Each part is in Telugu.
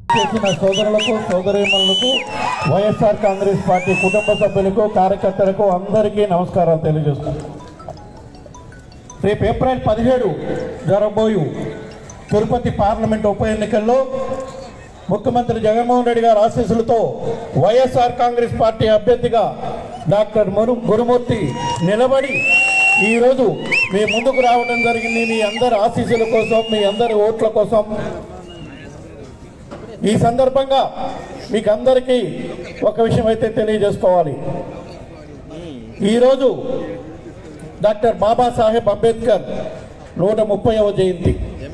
చేసిన సోదరులకు సోదరీమణులకు వైఎస్ఆర్ కాంగ్రెస్ పార్టీ కుటుంబ సభ్యులకు కార్యకర్తలకు అందరికీ నమస్కారాలు తెలియజేస్తున్నాను రేపు ఏప్రిల్ పదిహేడు జరగబోయు తిరుపతి పార్లమెంట్ ఉప ఎన్నికల్లో ముఖ్యమంత్రి జగన్మోహన్ రెడ్డి గారి ఆశీస్సులతో వైఎస్ఆర్ కాంగ్రెస్ పార్టీ అభ్యర్థిగా డాక్టర్ మరు గురుమూర్తి నిలబడి ఈరోజు మీ ముందుకు రావడం జరిగింది మీ అందరి ఆశీస్సుల కోసం మీ అందరి ఓట్ల కోసం ఈ సందర్భంగా మీకు అందరికీ ఒక విషయం అయితే తెలియజేసుకోవాలి ఈరోజు డాక్టర్ బాబాసాహెబ్ అంబేద్కర్ నూట ముప్పైవ జయంతి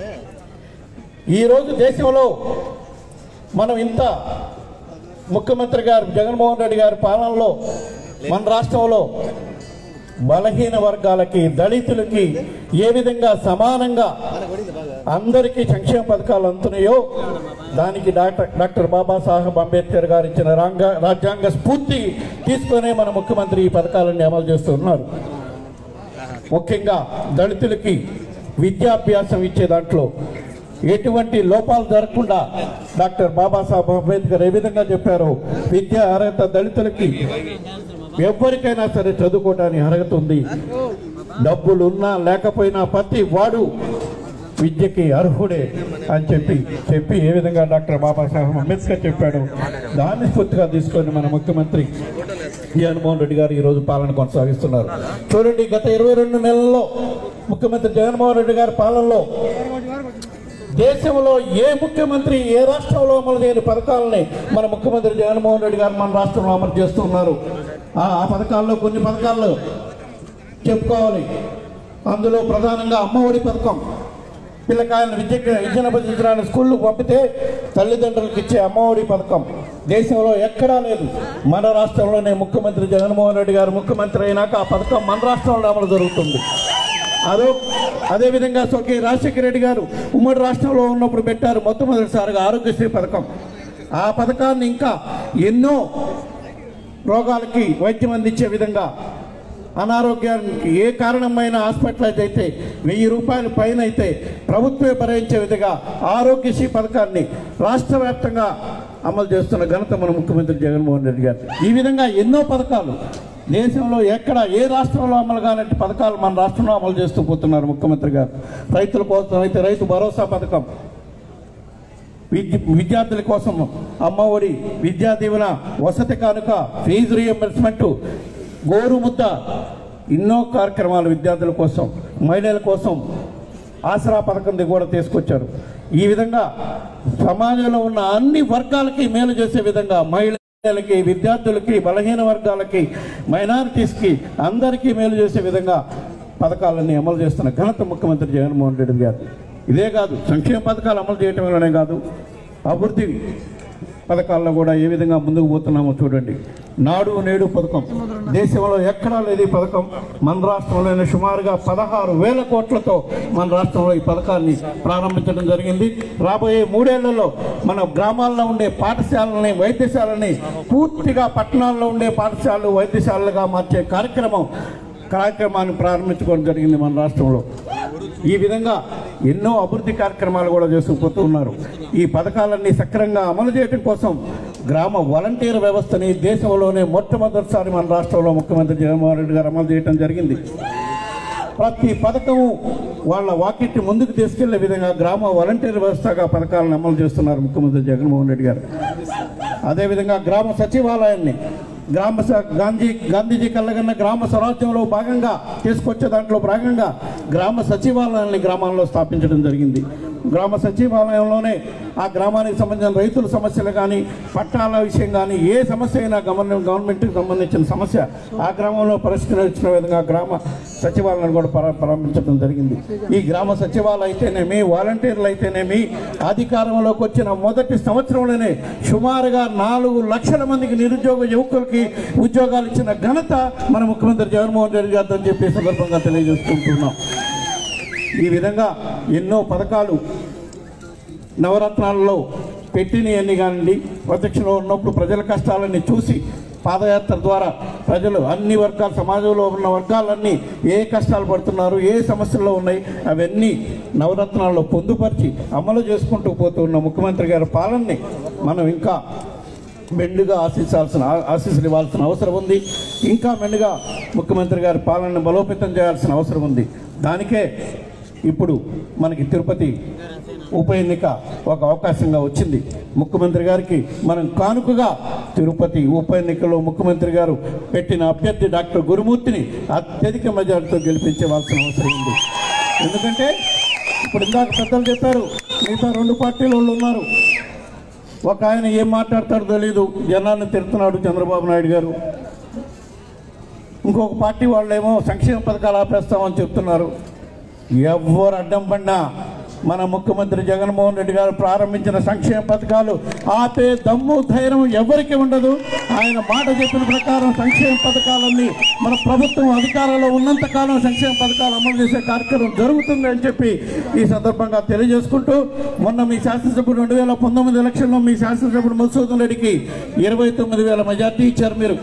ఈరోజు దేశంలో మనం ఇంత ముఖ్యమంత్రి గారు జగన్మోహన్ రెడ్డి గారి పాలనలో మన రాష్ట్రంలో బలహీన వర్గాలకి దళితులకి ఏ విధంగా సమానంగా అందరికీ సంక్షేమ పథకాలు అందుతున్నాయో దానికి డాక్టర్ డాక్టర్ బాబాసాహెబ్ అంబేద్కర్ గారు ఇచ్చిన రాంగ రాజ్యాంగ స్ఫూర్తి తీసుకునే మన ముఖ్యమంత్రి ఈ పథకాలన్నీ అమలు చేస్తున్నారు ముఖ్యంగా దళితులకి విద్యాభ్యాసం ఇచ్చే దాంట్లో ఎటువంటి లోపాలు జరగకుండా డాక్టర్ బాబాసాహెబ్ అంబేద్కర్ ఏ విధంగా చెప్పారో విద్యా అర్హత దళితులకి ఎవరికైనా సరే చదువుకోవడానికి అర్హత ఉంది డబ్బులు ఉన్నా లేకపోయినా ప్రతి వాడు విద్యకి అర్హుడే అని చెప్పి చెప్పి ఏ విధంగా డాక్టర్ బాబాసాహెబ్ అంబేద్కర్ చెప్పాడు దాన్ని స్ఫూర్తిగా తీసుకొని మన ముఖ్యమంత్రి జగన్మోహన్ రెడ్డి గారు ఈరోజు పాలన కొనసాగిస్తున్నారు చూడండి గత ఇరవై రెండు నెలల్లో ముఖ్యమంత్రి జగన్మోహన్ రెడ్డి గారి పాలనలో దేశంలో ఏ ముఖ్యమంత్రి ఏ రాష్ట్రంలో అమలు చేయని పథకాలని మన ముఖ్యమంత్రి జగన్మోహన్ రెడ్డి గారు మన రాష్ట్రంలో అమలు చేస్తున్నారు ఆ ఆ పథకాల్లో కొన్ని పథకాలు చెప్పుకోవాలి అందులో ప్రధానంగా అమ్మఒడి పథకం పిల్లకాయలను విద్య విద్యను అభ్యసించడానికి స్కూళ్ళకు పంపితే తల్లిదండ్రులకు ఇచ్చే అమ్మఒడి పథకం దేశంలో ఎక్కడా లేదు మన రాష్ట్రంలోనే ముఖ్యమంత్రి జగన్మోహన్ రెడ్డి గారు ముఖ్యమంత్రి అయినాక ఆ పథకం మన రాష్ట్రంలో అమలు జరుగుతుంది అదో అదేవిధంగా స్వర్గీయ రాజశేఖర రెడ్డి గారు ఉమ్మడి రాష్ట్రంలో ఉన్నప్పుడు పెట్టారు మొట్టమొదటిసారిగా ఆరోగ్యశ్రీ పథకం ఆ పథకాన్ని ఇంకా ఎన్నో రోగాలకి వైద్యం అందించే విధంగా అనారోగ్యానికి ఏ కారణమైన హాస్పిటలైజ్ అయితే వెయ్యి రూపాయల పైన అయితే ప్రభుత్వమే భరించే విధంగా ఆరోగ్యశ్రీ పథకాన్ని రాష్ట్ర వ్యాప్తంగా అమలు చేస్తున్న ఘనత మన ముఖ్యమంత్రి జగన్మోహన్ రెడ్డి గారు ఈ విధంగా ఎన్నో పథకాలు దేశంలో ఎక్కడ ఏ రాష్ట్రంలో అమలు కానట్టు పథకాలు మన రాష్ట్రంలో అమలు చేస్తూ పోతున్నారు ముఖ్యమంత్రి గారు రైతుల కోసం అయితే రైతు భరోసా పథకం విద్య విద్యార్థుల కోసం అమ్మఒడి విద్యా దీవెన వసతి కానుక ఫీజు రియంబర్స్మెంట్ గోరు ముద్ద ఎన్నో కార్యక్రమాలు విద్యార్థుల కోసం మహిళల కోసం ఆసరా పథకం కూడా తీసుకొచ్చారు ఈ విధంగా సమాజంలో ఉన్న అన్ని వర్గాలకి మేలు చేసే విధంగా మహిళలకి విద్యార్థులకి బలహీన వర్గాలకి మైనారిటీస్కి అందరికీ మేలు చేసే విధంగా పథకాలన్నీ అమలు చేస్తున్న ఘనత ముఖ్యమంత్రి జగన్మోహన్ రెడ్డి గారు ఇదే కాదు సంక్షేమ పథకాలు అమలు చేయటం వల్లనే కాదు అభివృద్ధి పథకాల్లో కూడా ఏ విధంగా ముందుకు పోతున్నామో చూడండి నాడు నేడు పథకం దేశంలో ఎక్కడా లేదు ఈ పథకం మన రాష్ట్రంలోనే సుమారుగా పదహారు వేల కోట్లతో మన రాష్ట్రంలో ఈ పథకాన్ని ప్రారంభించడం జరిగింది రాబోయే మూడేళ్లలో మన గ్రామాల్లో ఉండే పాఠశాలని వైద్యశాలని పూర్తిగా పట్టణాల్లో ఉండే పాఠశాలలు వైద్యశాలలుగా మార్చే కార్యక్రమం కార్యక్రమాన్ని ప్రారంభించుకోవడం జరిగింది మన రాష్ట్రంలో ఈ విధంగా ఎన్నో అభివృద్ధి కార్యక్రమాలు కూడా చేసుకుపోతూ ఉన్నారు ఈ పథకాలన్నీ సక్రంగా అమలు చేయడం కోసం గ్రామ వాలంటీర్ వ్యవస్థని దేశంలోనే మొట్టమొదటిసారి మన రాష్ట్రంలో ముఖ్యమంత్రి జగన్మోహన్ రెడ్డి గారు అమలు చేయడం జరిగింది ప్రతి పథకము వాళ్ళ వాకిట్ ముందుకు తీసుకెళ్లే విధంగా గ్రామ వాలంటీర్ వ్యవస్థగా పథకాలను అమలు చేస్తున్నారు ముఖ్యమంత్రి జగన్మోహన్ రెడ్డి గారు అదేవిధంగా గ్రామ సచివాలయాన్ని గ్రామ స- గాంధీ గాంధీజీ కళ్ళగన్న గ్రామ స్వరాజ్యంలో భాగంగా తీసుకొచ్చే దాంట్లో భాగంగా గ్రామ సచివాలయాన్ని గ్రామాల్లో స్థాపించడం జరిగింది గ్రామ సచివాలయంలోనే ఆ గ్రామానికి సంబంధించిన రైతుల సమస్యలు కానీ పట్టాల విషయం కానీ ఏ సమస్య అయినా గవర్నమెంట్ గవర్నమెంట్కి సంబంధించిన సమస్య ఆ గ్రామంలో పరిష్కరించిన విధంగా గ్రామ సచివాలయాన్ని కూడా ప్రా- ప్రారంభించడం జరిగింది ఈ గ్రామ సచివాలయం అయితేనేమి వాలంటీర్లు అయితేనేమి అధికారంలోకి వచ్చిన మొదటి సంవత్సరంలోనే సుమారుగా నాలుగు లక్షల మందికి నిరుద్యోగ యువకులకి ఉద్యోగాలు ఇచ్చిన ఘనత మన ముఖ్యమంత్రి జగన్మోహన్ రెడ్డి గారితో అని చెప్పి ఈ సందర్భంగా తెలియజేసుకుంటున్నాం ఈ విధంగా ఎన్నో పథకాలు నవరత్నాలలో పెట్టినవన్నీ కానివ్వండి ప్రత్యక్షంలో ఉన్నప్పుడు ప్రజల కష్టాలని చూసి పాదయాత్ర ద్వారా ప్రజలు అన్ని వర్గాల సమాజంలో ఉన్న వర్గాలన్నీ ఏ కష్టాలు పడుతున్నారు ఏ సమస్యల్లో ఉన్నాయి అవన్నీ నవరత్నాల్లో పొందుపరిచి అమలు చేసుకుంటూ పోతున్న ముఖ్యమంత్రి గారి పాలనని మనం ఇంకా మెండుగా ఆశించాల్సిన ఆశీస్సులు ఇవ్వాల్సిన అవసరం ఉంది ఇంకా మెండుగా ముఖ్యమంత్రి గారి పాలనను బలోపేతం చేయాల్సిన అవసరం ఉంది దానికే ఇప్పుడు మనకి తిరుపతి ఉప ఎన్నిక ఒక అవకాశంగా వచ్చింది ముఖ్యమంత్రి గారికి మనం కానుకగా తిరుపతి ఉప ఎన్నికలో ముఖ్యమంత్రి గారు పెట్టిన అభ్యర్థి డాక్టర్ గురుమూర్తిని అత్యధిక మెజార్టీతో గెలిపించవలసిన అవసరం ఉంది ఎందుకంటే ఇప్పుడు ఇందాక పెద్దలు చెప్పారు మిగతా రెండు పార్టీల వాళ్ళు ఉన్నారు ఒక ఆయన ఏం మాట్లాడతాడో తెలియదు జనాన్ని తిడుతున్నాడు చంద్రబాబు నాయుడు గారు ఇంకొక పార్టీ వాళ్ళేమో సంక్షేమ పథకాలు ఆపేస్తామని చెప్తున్నారు ఎవ్వరు అడ్డం పడినా మన ముఖ్యమంత్రి జగన్మోహన్ రెడ్డి గారు ప్రారంభించిన సంక్షేమ పథకాలు ఆపే దమ్ము ధైర్యం ఎవరికి ఉండదు ఆయన మాట చెప్పిన ప్రకారం సంక్షేమ పథకాలన్నీ మన ప్రభుత్వం అధికారంలో ఉన్నంత కాలం సంక్షేమ పథకాలు అమలు చేసే కార్యక్రమం జరుగుతుంది అని చెప్పి ఈ సందర్భంగా తెలియజేసుకుంటూ మొన్న మీ శాసనసభ్యుడు రెండు వేల పంతొమ్మిది ఎలక్షన్లో మీ శాసనసభ్యుడు మధుసూదన్ రెడ్డికి ఇరవై తొమ్మిది వేల మెజార్టీ ఇచ్చారు మీరు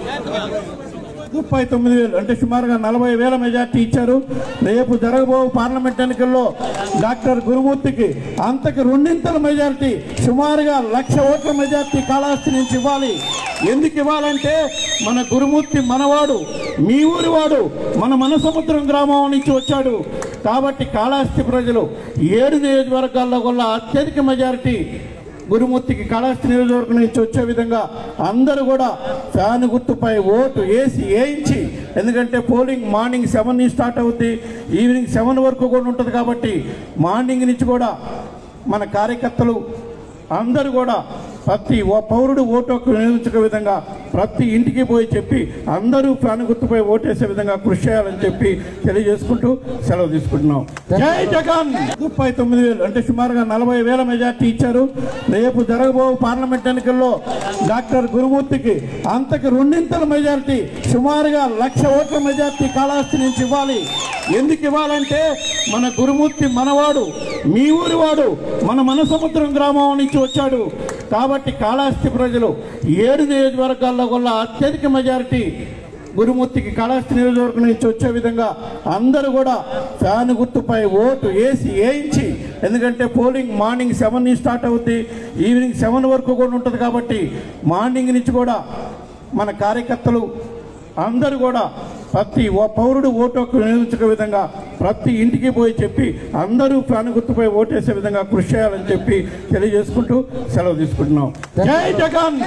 ముప్పై తొమ్మిది వేలు అంటే సుమారుగా నలభై వేల మెజార్టీ ఇచ్చారు రేపు జరగబో పార్లమెంట్ ఎన్నికల్లో డాక్టర్ గురుమూర్తికి అంతకు రెండింతల మెజార్టీ సుమారుగా లక్ష ఓట్ల మెజార్టీ కాళహస్తి నుంచి ఇవ్వాలి ఎందుకు ఇవ్వాలంటే మన గురుమూర్తి మనవాడు మీ ఊరి వాడు మన మనసముద్రం గ్రామం నుంచి వచ్చాడు కాబట్టి కాళహస్తి ప్రజలు ఏడు నియోజకవర్గాల్లో వల్ల అత్యధిక మెజారిటీ గురుమూర్తికి కాళహస్తి నియోజకవర్గం నుంచి వచ్చే విధంగా అందరూ కూడా ఫ్యాన్ గుర్తుపై ఓటు వేసి వేయించి ఎందుకంటే పోలింగ్ మార్నింగ్ సెవెన్ నుంచి స్టార్ట్ అవుద్ది ఈవినింగ్ సెవెన్ వరకు కూడా ఉంటుంది కాబట్టి మార్నింగ్ నుంచి కూడా మన కార్యకర్తలు అందరూ కూడా ప్రతి ఓ పౌరుడు ఓటు హక్కు వినియోగించే విధంగా ప్రతి ఇంటికి పోయి చెప్పి అందరూ ఫ్యాన్ గుర్తుపై ఓటేసే విధంగా కృషి చేయాలని చెప్పి తెలియజేసుకుంటూ సెలవు తీసుకుంటున్నాం జై జగన్ ముప్పై తొమ్మిది వేలు అంటే సుమారుగా నలభై వేల మెజార్టీ ఇచ్చారు రేపు జరగబో పార్లమెంట్ ఎన్నికల్లో డాక్టర్ గురుమూర్తికి అంతకు రెండింతల మెజార్టీ సుమారుగా లక్ష ఓట్ల మెజార్టీ కాళహస్తి నుంచి ఇవ్వాలి ఎందుకు ఇవ్వాలంటే మన గురుమూర్తి మనవాడు మీ ఊరి వాడు మన మనసముద్రం గ్రామం నుంచి వచ్చాడు కాబట్టి కాళహస్తి ప్రజలు ఏడు నియోజకవర్గాల్లో వల్ల అత్యధిక మెజారిటీ గురుమూర్తికి కాళహస్తి నియోజకవర్గం నుంచి వచ్చే విధంగా అందరూ కూడా ఫ్యాన్ గుర్తుపై ఓటు వేసి వేయించి ఎందుకంటే పోలింగ్ మార్నింగ్ సెవెన్ నుంచి స్టార్ట్ అవుద్ది ఈవినింగ్ సెవెన్ వరకు కూడా ఉంటుంది కాబట్టి మార్నింగ్ నుంచి కూడా మన కార్యకర్తలు అందరూ కూడా ప్రతి ఓ పౌరుడు ఓటు హక్కు వినియోగించే విధంగా ప్రతి ఇంటికి పోయి చెప్పి అందరూ ఫ్యాన్ గుర్తుపై ఓటేసే విధంగా కృషి చేయాలని చెప్పి తెలియజేసుకుంటూ సెలవు తీసుకుంటున్నాం జై జగన్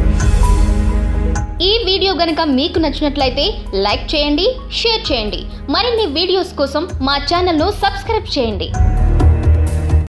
ఈ వీడియో గనుక మీకు నచ్చినట్లయితే లైక్ చేయండి షేర్ చేయండి మరిన్ని వీడియోస్ కోసం మా ఛానల్ను సబ్స్క్రైబ్ చేయండి